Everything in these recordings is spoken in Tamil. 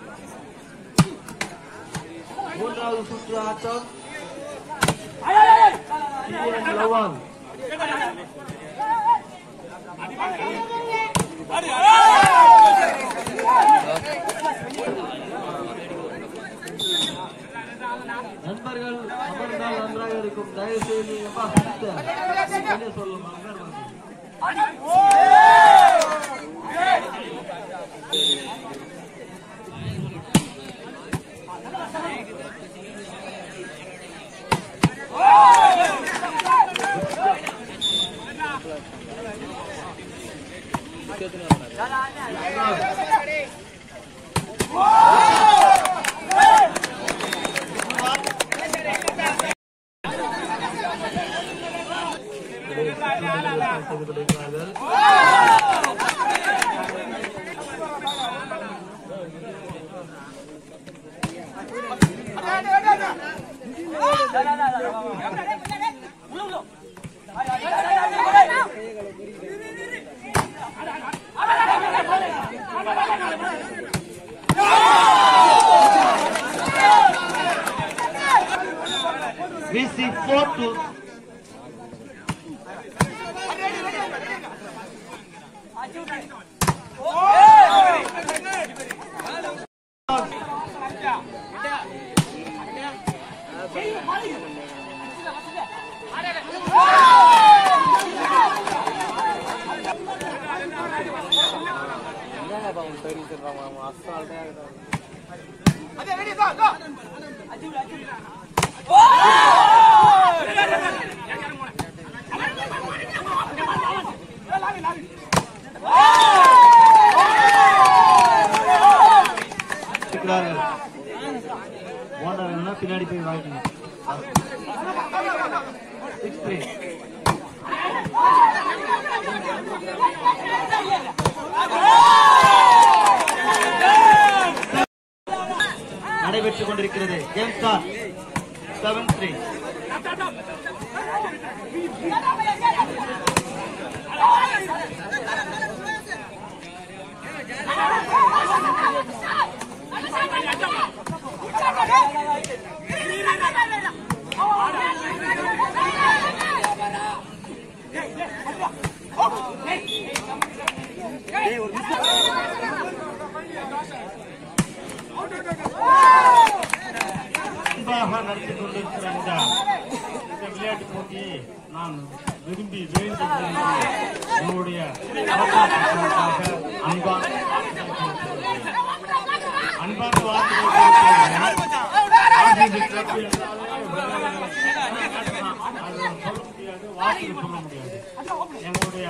மூன்றாவது சுற்று ஆட்டம் ஈரன் லவான் நண்பர்கள் அமர்ந்தால் நன்றாக இருக்கும் தயவு செய்து நீங்க அப்பா, சிரித்த. வெளியே சொல்லுமா செய்து We see four to இருக்கிறார்கள் ஓனர் வேணும்னா பின்னாடி போய் வாங்கிக்கணும் சிக்ஸ் த்ரீ நடைபெற்றுக் கொண்டிருக்கிறது கேம் ஸ்டார் செவன் த்ரீ அன்பாக நடத்தி கொண்டிருக்கிற இந்த இந்த விளையாட்டு போட்டியை நான் விரும்பி விரைந்து என்னுடைய அவகாசத்திற்காக அன்பான அன்பான வார்த்தைகள் சொல்ல முடியாது வார்த்தைகள் சொல்ல முடியாது எங்களுடைய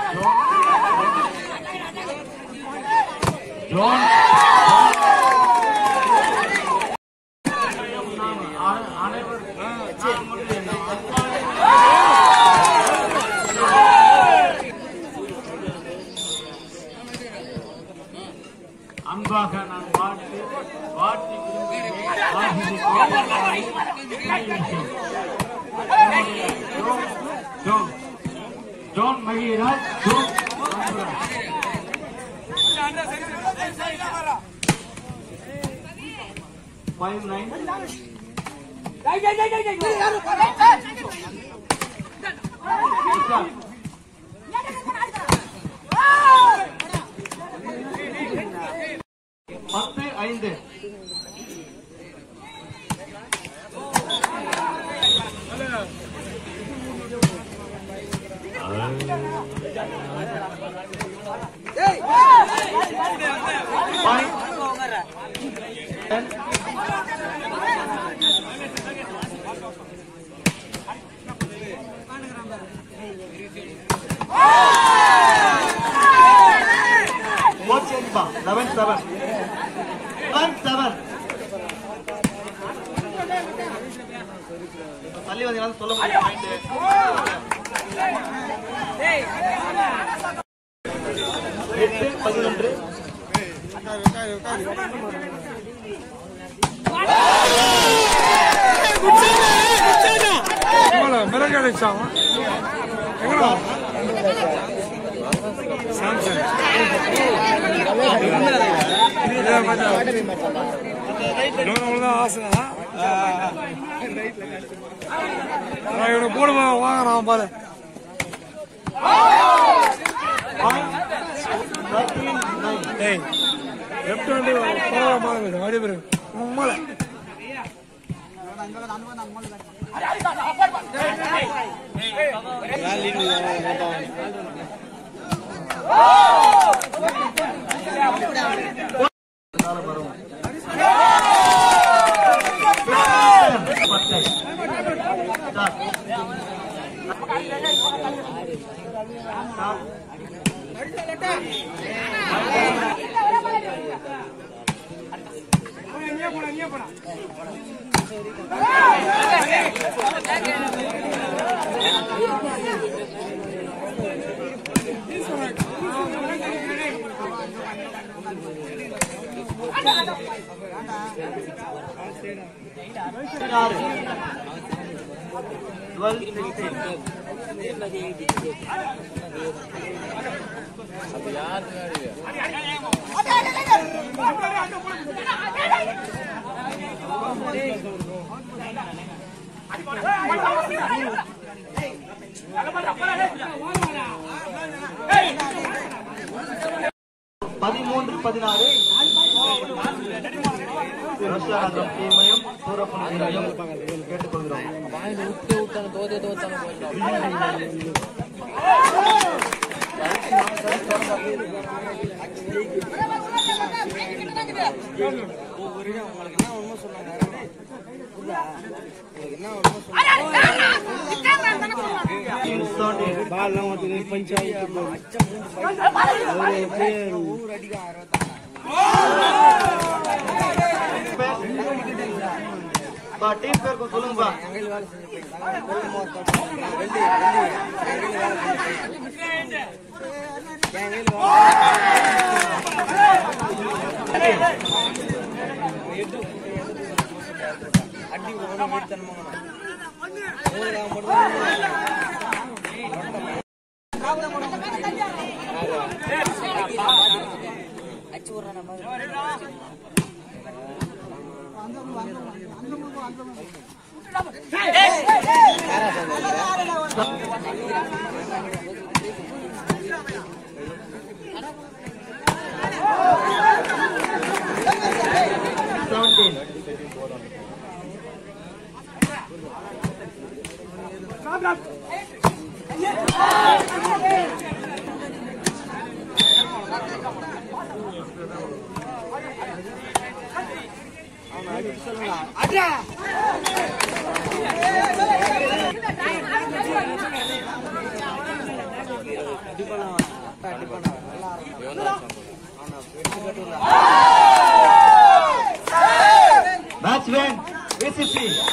ஜோன் ஜோன் அன்பாக நான் வாழ்த்து வாழ்த்தி zone zone Mahiraj zone five nine பத்து ஐந்து Five, ten, One change bar, eleven seven. Eleven seven. தள்ளி வந்தீங்கன்னா சொல்ல முடியும் point. எட்டு பதினொன்று எவ்வளோ மிளகாய் சாமம் எவ்வளோ சாம்சங் இன்னொரு அவ்வளவுதான் ஆசை நான் இவனை போடுமா வாங்குறான் பாரு ஏய் லெஃப்ட் ஹேண்டு போகாம அடி பேரு உம்மலை டுவெல் சிக்ஸ்டீன் பதிமூன்று பதினாறு ரஷ்யா நகரம் டீமையும் சூரப்பணியையும் கேட்டுக்கொள்கிறோம் பா டீம் பேர் கொஞ்சம் சொல்லுங்கப்பா செவன்டீன் மேட்ச் வேன் பிசிசி